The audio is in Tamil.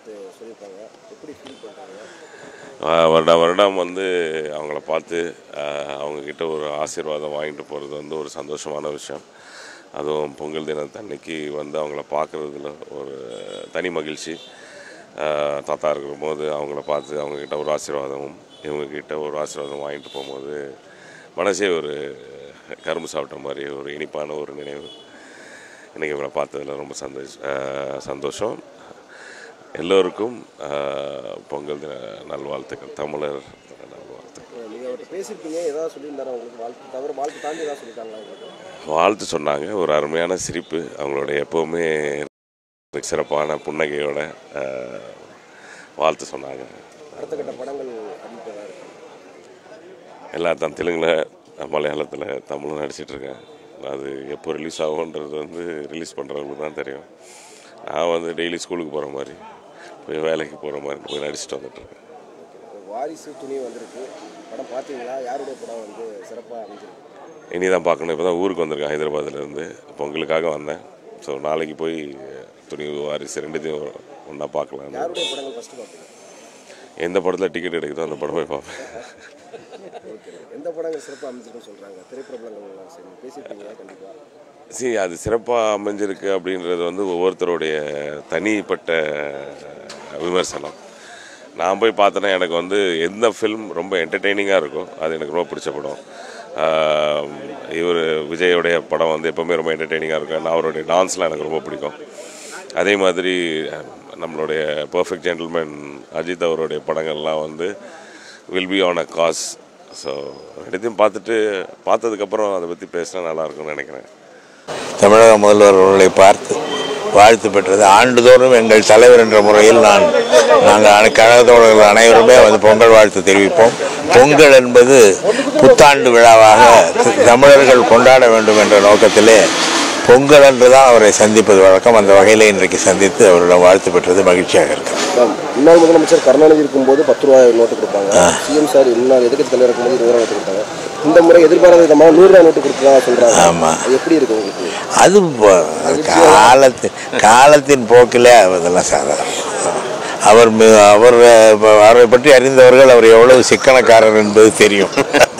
பார்த்து சொல்லியிருக்காங்க எப்படி ஃபீல் பண்ணுறாங்க ஆஹ் வருடம் வருடம் வந்து அவங்கள பார்த்து ஆஹ் அவங்கக்கிட்ட ஒரு ஆசீர்வாதம் வாங்கிட்டு போகிறது வந்து ஒரு சந்தோஷமான விஷயம் அதுவும் பொங்கல் தினத்தன்னைக்கு வந்து அவங்கள பார்க்குறதுல ஒரு தனி மகிழ்ச்சி ஆஹ் தாத்தா இருக்கும்போது அவங்கள பார்த்து அவங்கக்கிட்ட ஒரு ஆசீர்வாதமும் இவங்கக்கிட்ட ஒரு ஆசீர்வாதம் வாங்கிட்டு போகும்போது மனசே ஒரு கரும்பு சாப்பிட்ட மாதிரி ஒரு இனிப்பான ஒரு நினைவு இன்றைக்கி இவங்களை பார்த்ததில் ரொம்ப சந்தோஷ ஆஹ் சந்தோஷம் எல்லோருக்கும் ஆஹ், பொங்கல் தின நல்வாழ்த்துக்கள் தமிழர் தின நல்வாழ்த்துக்கள் நீங்கள் அவர்கிட்ட பேசியிருப்பீங்க ஏதாவது சொல்லியிருந்தாரா உங்களுக்கு வாழ்த்து தவிர வாழ்த்து தாண்டி ஏதாவது சொல்லியிருக்காங்களா உங்களுக்கு வாழ்த்து சொன்னாங்க ஒரு அருமையான சிரிப்பு அவங்களோட எப்போவுமே சிறப்பான புன்னகையோட ஆஹ், வாழ்த்து சொன்னாங்க அடுத்த கட்ட படங்கள் அறிவிப்பதாக இருக்கு எல்லா தான் தெலுங்கில் மலையாளத்தில் தமிழும் நடிச்சிட்டு இருக்கேன் அது எப்போ ரிலீஸ் ஆகுன்றது வந்து ரிலீஸ் பண்ணுறவங்களுக்கு தான் தெரியும் நான் வந்து டெய்லி ஸ்கூலுக்கு போகிற மாதிரி போய் வேலைக்கு போகிற மாதிரி போய் நடிச்சிட்டு வந்துட்டுருக்கேன் இப்போ வாரிசு துணி வந்திருக்கு படம் பார்த்தீங்களா யாருடைய படம் வந்து சிறப்பாக அமைஞ்சிருக்கு இனி தான் பார்க்கணும் இப்போ தான் ஊருக்கு வந்திருக்கேன் ஹைதராபாத்லேருந்து பொங்கலுக்காக வந்தேன் ஸோ நாளைக்கு போய் துணி வாரிசு ரெண்டுத்தையும் ஒன்றா பார்க்கலாம் யாருடைய படங்கள் ஃபஸ்ட்டு பார்ப்பீங்க எந்த படத்தில் டிக்கெட் எடுக்குதோ அந்த படம் போய் பார்ப்பேன் ஓகே எந்த படங்கள் சிறப்பாக அமைஞ்சிருக்குன்னு சொல்கிறாங்க திரைப்பிரபலங்கள்லாம் சரி பேசியிருப்பீங்க கண்டிப்பாக சரி அது சிறப்பாக அமைஞ்சிருக்கு அப்படின்றது வந்து ஒவ்வொருத்தருடைய தனிப்பட்ட விமர்சனம் நான் போய் பார்த்தேன்னா எனக்கு வந்து எந்த ஃபில்ம் ரொம்ப என்டர்டெய்னிங்காக இருக்கோ அது எனக்கு ரொம்ப பிடிச்ச படம் இவர் விஜயோடைய படம் வந்து எப்போவுமே ரொம்ப என்டர்டெய்னிங்காக இருக்கும் நான் அவருடைய டான்ஸ்லாம் எனக்கு ரொம்ப பிடிக்கும் அதே மாதிரி அஹ், நம்மளுடைய பர்ஃபெக்ட் ஜென்டில்மேன் அஜித் அவருடைய படங்கள்லாம் வந்து will be on a cause so ரெண்டுத்தையும் பார்த்துட்டு பார்த்ததுக்கப்புறம் அதை பற்றி பேசினா நல்லாயிருக்கும்னு நினைக்கிறேன் தமிழக முதல்வர் அவர்களை பார்த்து வாழ்த்து பெற்றது ஆண்டுதோறும் எங்கள் தலைவர் என்ற முறையில் நான் நாங்கள் கழக தோழர்கள் அனைவருமே வந்து பொங்கல் வாழ்த்து தெரிவிப்போம் பொங்கல் என்பது புத்தாண்டு விழாவாக தி- தமிழர்கள் கொண்டாட வேண்டும் என்ற நோக்கத்திலே பொங்கல் அன்று தான் அவரை சந்திப்பது வழக்கம் அந்த வகையில் இன்றைக்கு சந்தித்து அவரிடம் வாழ்த்து பெற்றது மகிழ்ச்சியாக இருக்கிறது முன்னாள் முதலமைச்சர் கருணாநிதி இருக்கும்போது பத்து ரூபாய் நோட்டு கொடுப்பாங்க சிஎம் சார் முன்னாள் எதிர்க்கட்சி தலைவர் இருக்கும்போது இருபது ரூபா நோட்டு கொடுத்தாங்க இந்த முறை எதிர்பாராத விதமாக நூறு ரூபாய் நோட்டு கொடுத்ததா சொல்கிறாங்க ஆமா. அது எப்படி இருக்கு உங்களுக்கு அது ப- காலத்தின் காலத்தின் போக்கிலே அதெல்லாம் சாதாரணம் அவர் மி- அவர் அவரை பற்றி அறிந்தவர்கள் அவர் எவ்வளவு சிக்கனக்காரர் என்பது தெரியும்